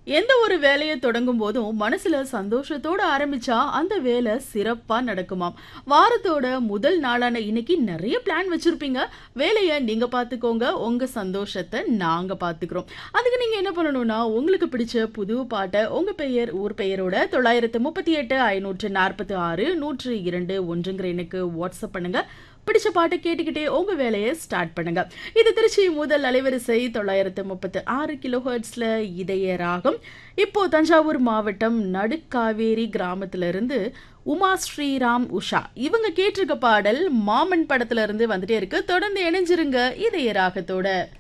எந்த ஒரு வேலையை தொடங்கும் போதும் மனசுல சந்தோஷத்தோட ஆரம்பிச்சா அந்த வேலை சிறப்பா நடக்குமாம் வாரத்தோட முதல் நாளான இன்னைக்கு நிறைய பிளான் வச்சிருப்பீங்க வேலையை நீங்க பாத்துக்கோங்க உங்க சந்தோஷத்தை நாங்க பாத்துக்கிறோம் அதுக்கு நீங்க என்ன பண்ணணும்னா உங்களுக்கு பிடிச்ச புது பாட்டை உங்க பெயர் ஊர் பெயரோட தொள்ளாயிரத்து முப்பத்தி எட்டு ஐநூற்று நாற்பத்தி ஆறு நூற்று இரண்டு ஒன்றுங்கிற எனக்கு வாட்ஸ்அப் பண்ணுங்க பிடிச்ச பாட்டை கேட்டுக்கிட்டே உங்க வேலையை ஸ்டார்ட் பண்ணுங்க இது திருச்சி முதல் அலைவரிசை தொள்ளாயிரத்து முப்பத்து ஆறு கிலோ ஹெர்ட்ஸ்ல இதய ராகம் இப்போ தஞ்சாவூர் மாவட்டம் நடுக்காவேரி கிராமத்துல இருந்து உமா ஸ்ரீராம் உஷா இவங்க கேட்டிருக்க பாடல் மாமன் படத்துல இருந்து வந்துட்டே இருக்கு தொடர்ந்து இணைஞ்சிருங்க இதய ராகத்தோட